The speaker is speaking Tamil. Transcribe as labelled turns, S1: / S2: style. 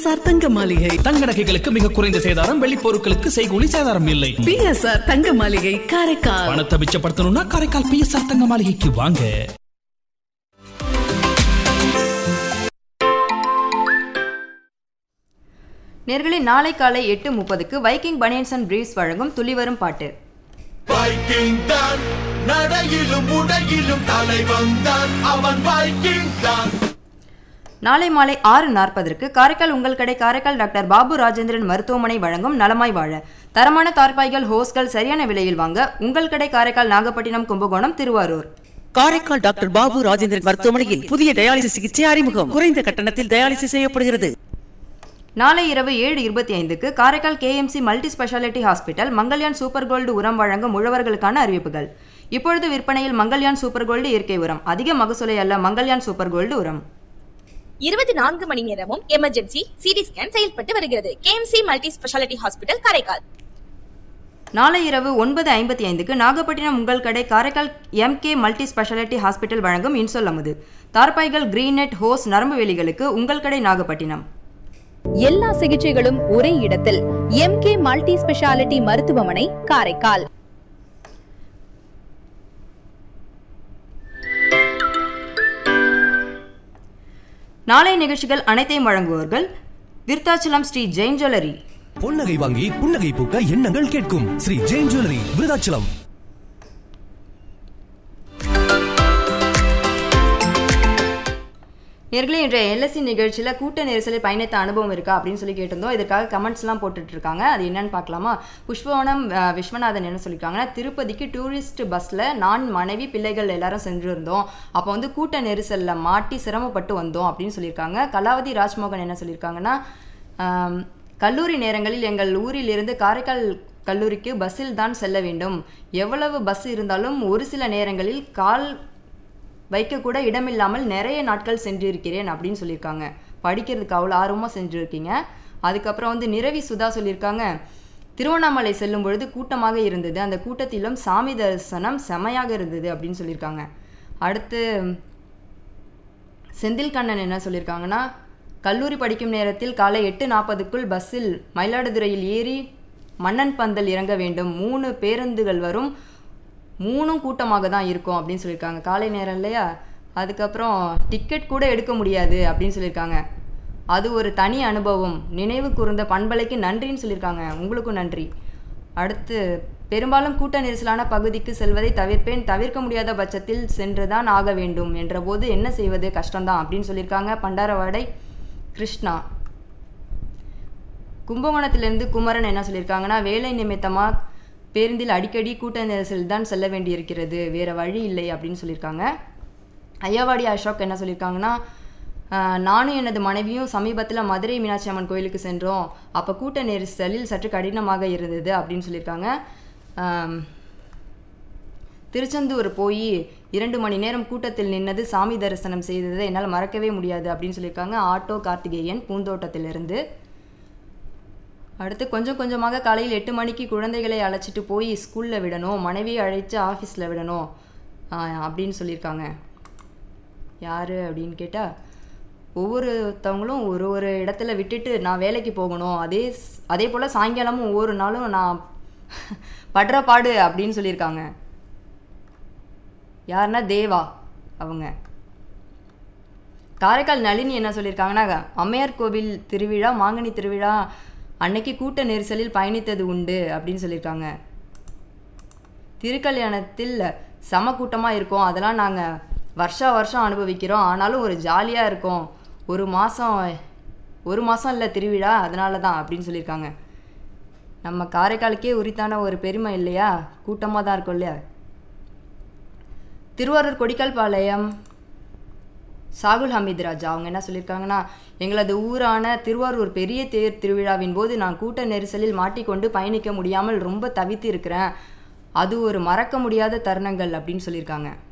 S1: பிஎஸ்ஆர் தங்க மாளிகை
S2: தங்க நகைகளுக்கு மிக குறைந்த சேதாரம் வெள்ளி பொருட்களுக்கு செய்கூலி சேதாரம் இல்லை
S1: பிஎஸ்ஆர் தங்க மாளிகை காரைக்கால்
S2: பணத்தை மிச்சப்படுத்தணும்னா காரைக்கால் பிஎஸ்ஆர் தங்க மாளிகைக்கு வாங்க
S3: நேர்களே நாளை காலை எட்டு முப்பதுக்கு வைக்கிங் பனியன்ஸ் அண்ட் பிரீவ்ஸ் வழங்கும் துளிவரும் பாட்டு
S4: வைக்கிங் தான் நடையிலும் உடையிலும் தலைவன் தான் அவன் வைக்கிங் தான்
S3: நாளை மாலை ஆறு நாற்பதற்கு காரைக்கால் உங்கள் கடை காரைக்கால் டாக்டர் பாபு ராஜேந்திரன் மருத்துவமனை வழங்கும் நலமாய் வாழ தரமான தார்பாய்கள் ஹோஸ்கள் சரியான விலையில் வாங்க உங்கள் கடை காரைக்கால் நாகப்பட்டினம் கும்பகோணம் திருவாரூர்
S5: காரைக்கால் டாக்டர் பாபு ராஜேந்திரன் மருத்துவமனையில் புதிய டயாலிசிஸ் சிகிச்சை அறிமுகம் குறைந்த கட்டணத்தில் டயாலிசிஸ் செய்யப்படுகிறது
S3: நாளை இரவு ஏழு இருபத்தி ஐந்துக்கு Karaikal KMC multi speciality hospital Mangalyaan super gold உரம் வழங்கும் உழவர்களுக்கான அறிவிப்புகள் இப்பொழுது விற்பனையில் மங்கல்யான் சூப்பர் கோல்டு இயற்கை உரம் அதிக மகசூலை அல்ல மங்கல்யான் சூப்பர் கோல்டு உரம்
S6: இருபத்தி நான்கு மணி நேரமும் எமர்ஜென்சி சிடி ஸ்கேன் செயல்பட்டு வருகிறது KMC multi speciality hospital Karaikal
S3: நாளை இரவு ஒன்பது ஐம்பத்தி ஐந்துக்கு நாகப்பட்டினம் உங்கள் கடை Karaikal MK multi speciality hospital வழங்கும் இன்சொல் அமுது தார்பாய்கள் கிரீன் நெட் ஹோஸ் நரம்பு வேலிகளுக்கு உங்கள் கடை நாகப்பட்டினம்
S7: எல்லா சிகிச்சைகளும் ஒரே இடத்தில் எம்கே மல்டி ஸ்பெஷாலிட்டி மருத்துவமனை காரைக்கால்
S3: நாளை நிகழ்ச்சிகள் அனைத்தையும் வழங்குவோர்கள் விருத்தாச்சலம் ஸ்ரீ ஜெயின் ஜுவல்லரி
S8: பொன்னகை வாங்கி புன்னகை பூக்க எண்ணங்கள் கேட்கும் ஸ்ரீ ஜெயின் ஜுவல்லரி விருதாச்சலம்
S3: நேர்களே இன்றைய எல்எஸ்சி நிகழ்ச்சியில் கூட்ட நெரிசலில் பயணித்த அனுபவம் இருக்கா அப்படின்னு சொல்லி கேட்டிருந்தோம் இதுக்காக கமெண்ட்ஸ்லாம் போட்டுட்டு இருக்காங்க அது என்னன்னு பார்க்கலாமா புஷ்பவனம் அஹ், விஸ்வநாதன் என்ன சொல்லியிருக்காங்கன்னா திருப்பதிக்கு டூரிஸ்ட் பஸ்ஸில் நான் மனைவி பிள்ளைகள் எல்லாரும் சென்றிருந்தோம் அப்போ வந்து கூட்ட நெரிசலில் மாட்டி சிரமப்பட்டு வந்தோம் அப்படின்னு சொல்லியிருக்காங்க கலாவதி ராஜ்மோகன் என்ன சொல்லியிருக்காங்கன்னா ஆம், கல்லூரி நேரங்களில் எங்கள் ஊரில் இருந்து காரைக்கால் கல்லூரிக்கு பஸ்ஸில் தான் செல்ல வேண்டும் எவ்வளவு பஸ் இருந்தாலும் ஒரு சில நேரங்களில் கால் வைக்கக்கூட இடமில்லாமல் நிறைய நாட்கள் சென்றிருக்கிறேன் அப்படின்னு சொல்லியிருக்காங்க படிக்கிறதுக்கு அவ்வளோ ஆர்வமாக செஞ்சுருக்கீங்க அதுக்கப்புறம் வந்து நிரவி சுதா சொல்லியிருக்காங்க திருவண்ணாமலை செல்லும் பொழுது கூட்டமாக இருந்தது அந்த கூட்டத்திலும் சாமி தரிசனம் செமையாக இருந்தது அப்படின்னு சொல்லியிருக்காங்க அடுத்து செந்தில் கண்ணன் என்ன சொல்லியிருக்காங்கன்னா கல்லூரி படிக்கும் நேரத்தில் காலை எட்டு நாற்பதுக்குள் பஸ்ஸில் மயிலாடுதுறையில் ஏறி மன்னன் பந்தல் இறங்க வேண்டும் மூணு பேருந்துகள் வரும் மூணும் கூட்டமாக தான் இருக்கும் அப்படின்னு சொல்லியிருக்காங்க காலை நேரம் இல்லையா அதுக்கப்புறம் டிக்கெட் கூட எடுக்க முடியாது அப்படின்னு சொல்லியிருக்காங்க அது ஒரு தனி அனுபவம் நினைவு கூர்ந்த பண்பலைக்கு நன்றின்னு சொல்லியிருக்காங்க உங்களுக்கும் நன்றி அடுத்து பெரும்பாலும் கூட்ட நெரிசலான பகுதிக்கு செல்வதை தவிர்ப்பேன் தவிர்க்க முடியாத பட்சத்தில் சென்றுதான் ஆக வேண்டும் என்றபோது என்ன செய்வது கஷ்டம்தான் அப்படின்னு சொல்லியிருக்காங்க பண்டாரவாடை கிருஷ்ணா கும்பகோணத்திலிருந்து குமரன் என்ன சொல்லியிருக்காங்கன்னா வேலை நிமித்தமாக பேருந்தில் அடிக்கடி கூட்ட நெரிசல் தான் செல்ல வேண்டியிருக்கிறது வேறு வழி இல்லை அப்படின்னு சொல்லியிருக்காங்க ஐயாவாடி அசோக் என்ன சொல்லியிருக்காங்கன்னா ஆஹ், நானும் எனது மனைவியும் சமீபத்தில் மதுரை மீனாட்சி அம்மன் கோயிலுக்கு சென்றோம் அப்போ கூட்ட நெரிசலில் சற்று கடினமாக இருந்தது அப்படின்னு சொல்லியிருக்காங்க ஆம், திருச்செந்தூர் போய் இரண்டு மணி நேரம் கூட்டத்தில் நின்னது சாமி தரிசனம் செய்ததை என்னால் மறக்கவே முடியாது அப்படின்னு சொல்லியிருக்காங்க ஆட்டோ கார்த்திகேயன் பூந்தோட்டத்திலிருந்து அடுத்து கொஞ்சம் கொஞ்சமாக காலையில் எட்டு மணிக்கு குழந்தைகளை அழைச்சிட்டு போய் ஸ்கூலில் விடணும் மனைவியை அழைச்சு ஆஃபீஸில் விடணும் ஆஹ், அப்படின்னு சொல்லியிருக்காங்க யார் அப்படின்னு கேட்டால் ஒவ்வொருத்தவங்களும் ஒரு ஒரு இடத்துல விட்டுட்டு நான் வேலைக்கு போகணும் அதே ஸ்- அதே போல் சாயங்காலமும் ஒவ்வொரு நாளும் நான் படுற பாடு அப்படின்னு சொல்லியிருக்காங்க யாருன்னா தேவா அவங்க காரைக்கால் நளினி என்ன சொல்லியிருக்காங்கன்னா அம்மையார் கோவில் திருவிழா மாங்கனி திருவிழா அன்னைக்கு கூட்ட நெரிசலில் பயணித்தது உண்டு அப்படின்னு சொல்லியிருக்காங்க திருக்கல்யாணத்தில் சம கூட்டமாக இருக்கும் அதெல்லாம் நாங்கள் வருஷா வருஷம் அனுபவிக்கிறோம் ஆனாலும் ஒரு ஜாலியாக இருக்கும் ஒரு மாதம் ஒரு மாதம் இல்லை திருவிழா அதனால தான் அப்படின்னு சொல்லியிருக்காங்க நம்ம காரைக்காலுக்கே உரித்தான ஒரு பெருமை இல்லையா கூட்டமாக தான் இருக்கும் இல்லையா திருவாரூர் கொடிக்கால் பாளையம் சாகுல் ஹமீத் ராஜா அவங்க என்ன சொல்லியிருக்காங்கன்னா எங்களது ஊரான திருவாரூர் பெரிய தேர் திருவிழாவின் போது நான் கூட்ட நெரிசலில் மாட்டிக்கொண்டு பயணிக்க முடியாமல் ரொம்ப தவித்து இருக்கிறேன் அது ஒரு மறக்க முடியாத தருணங்கள் அப்படின்னு சொல்லியிருக்காங்க